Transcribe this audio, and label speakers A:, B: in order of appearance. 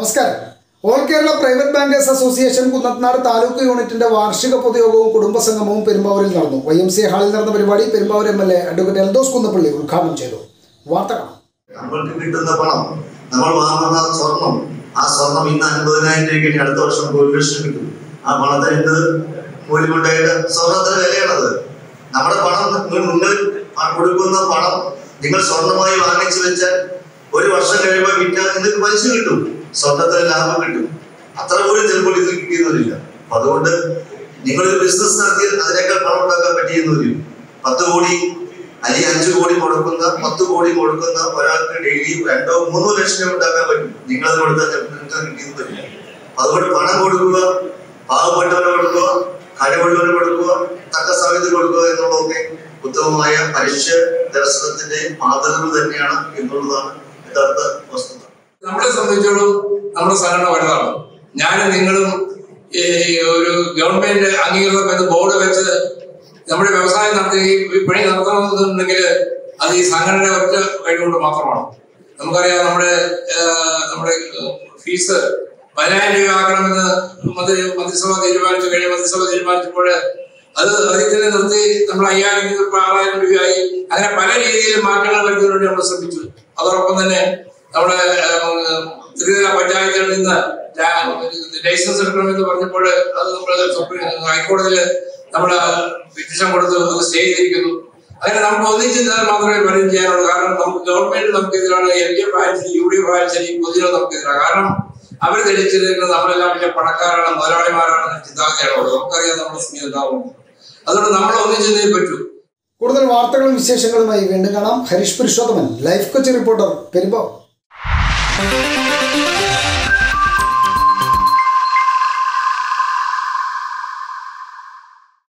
A: നമസ്കാരം all Kerala private bankers association Kunnathunad taluk യൂണിറ്റിന്റെ വാർഷിക പൊതുയോഗവും കുടുംബസംഗമവും പെരുമ്പാവൂരിൽ നടന്നു വൈ എം സി ഹാളിൽ നടന്ന പരിപാടി Perumbavoor M L A advocate Eldhose Kunnappilly ഉദ്ഘാടനം ചെയ്തു വാർത്ത കാണാം
B: നമ്മൾക്ക് കിട്ടുന്ന പണം നമ്മൾ വാങ്ങുന്ന സ്വർണം ആ സ്വർണം ഇന്ന് അൻപതിനായിരം രൂപയ്ക്ക് അടുത്ത വർഷം ഒരു ലക്ഷം കിട്ടും ആ പണത്തിന് എന്ത് മൂല്യമുണ്ടായിട്ട് സ്വർണത്തിന് വിലയാണത് നമ്മുടെ പണം നിങ്ങൾ നിങ്ങൾ കൊടുക്കുന്ന പണം നിങ്ങൾ സ്വർണമായി വാങ്ങിച്ചു വെച്ചാൽ ഒരു വർഷം കഴിയുമ്പോൾ വിറ്റാൽ നിങ്ങൾക്ക് പലിശ കിട്ടും സ്വർണത്തിന് ലാഭം കിട്ടും അത്ര പോലും ചിലപ്പോൾ ഇതിൽ കിട്ടിയെന്നില്ല അപ്പൊ അതുകൊണ്ട് നിങ്ങളൊരു ബിസിനസ് നടത്തിയാൽ അതിനേക്കാൾ പണം ഉണ്ടാക്കാൻ പറ്റിയെന്ന് വരും പത്ത് കോടി അല്ലെങ്കിൽ അഞ്ചു കോടി കൊടുക്കുന്ന പത്ത് കോടി കൊടുക്കുന്ന ഒരാൾക്ക് ഡെയിലി രണ്ടോ മൂന്നോ ലക്ഷം രൂപ ഉണ്ടാക്കാൻ പറ്റും നിങ്ങളത് കൊടുത്താൽ നിങ്ങൾക്ക് കിട്ടിയെന്ന് വരില്ല അപ്പൊ അതുകൊണ്ട് പണം കൊടുക്കുക പാവപ്പെട്ടവന് കൊടുക്കുക കഴിവുള്ളവന് കൊടുക്കുക തക്ക സമയത്ത് കൊടുക്കുക എന്നുള്ളതൊക്കെ ഉത്തമമായ മനുഷ്യ ദർശനത്തിന്റെ മാതൃകകൾ തന്നെയാണ് എന്നുള്ളതാണ് യഥാർത്ഥ വസ്തുത
C: നമ്മളെ സംബന്ധിച്ചോളം നമ്മുടെ സംഘടന വലുതാണ് ഞാനും നിങ്ങളും ഈ ഒരു ഗവൺമെന്റ് അംഗീകൃതം എന്ന് ബോർഡ് വെച്ച് നമ്മുടെ വ്യവസായം നടത്തി വിപണി നടത്തണമെന്നുണ്ടെങ്കിൽ അത് ഈ സംഘടന ഒറ്റ കഴിവുകൊണ്ട് മാത്രമാണ് നമുക്കറിയാം നമ്മുടെ ഏഹ്, നമ്മുടെ ഫീസ് പതിനായിരം രൂപ ആക്കണമെന്ന് മന്ത്രി മന്ത്രിസഭ തീരുമാനിച്ചു കഴിഞ്ഞ മന്ത്രിസഭ തീരുമാനിച്ചപ്പോൾ അത് അതിൽ തന്നെ നിർത്തി നമ്മൾ അയ്യായിരം രൂപ ഇപ്പൊ ആറായിരം രൂപയായി അങ്ങനെ പല രീതിയിൽ മാറ്റങ്ങൾ വരുന്നതിന് വേണ്ടി നമ്മൾ ശ്രമിച്ചു അതോടൊപ്പം തന്നെ നമ്മുടെ ഏഹ്, ത്രിതല പഞ്ചായത്തുകളിൽ നിന്ന് ലൈസൻസ് എടുക്കണമെന്ന് പറഞ്ഞപ്പോൾ അത് നമ്മൾ സുപ്രീം ഹൈക്കോടതിയിൽ നമ്മൾ പിറ്റിഷൻ കൊടുത്ത് അത് സ്റ്റേ ചെയ്തിരിക്കുന്നു അങ്ങനെ നമുക്ക് ഒന്നിച്ച് നിന്നാൽ മാത്രമേ പലരും ചെയ്യാനുള്ളൂ കാരണം നമുക്ക് ഗവൺമെന്റ് നമുക്കെതിരാണ് എൽ ഡി എഫ് ആയാലും ശരി യു ഡി എഫ് ആയാലും ശരി പൊതുജനം നമുക്കെതിരാണ് കാരണം അവർ ധരിച്ചിരിക്കുന്നത് നമ്മളെല്ലാം വലിയ പണക്കാരാണ് മുതലാളിമാരാണ് ചിന്താഗതിയാണുള്ളത് നമുക്കറിയാം നമ്മുടെ സ്ഥിതി എന്താവും അതുകൊണ്ട് നമ്മൾ ഒന്നിച്ചു നിന്നേ പറ്റൂ
A: കൂടുതൽ വാർത്തകളും വിശേഷങ്ങളുമായി വീണ്ടും കാണാം ഹരീഷ് പുരുഷോത്തമൻ ലൈഫ് കൊച്ചി റിപ്പോർട്ടർ പെരുമ്പാവൂർ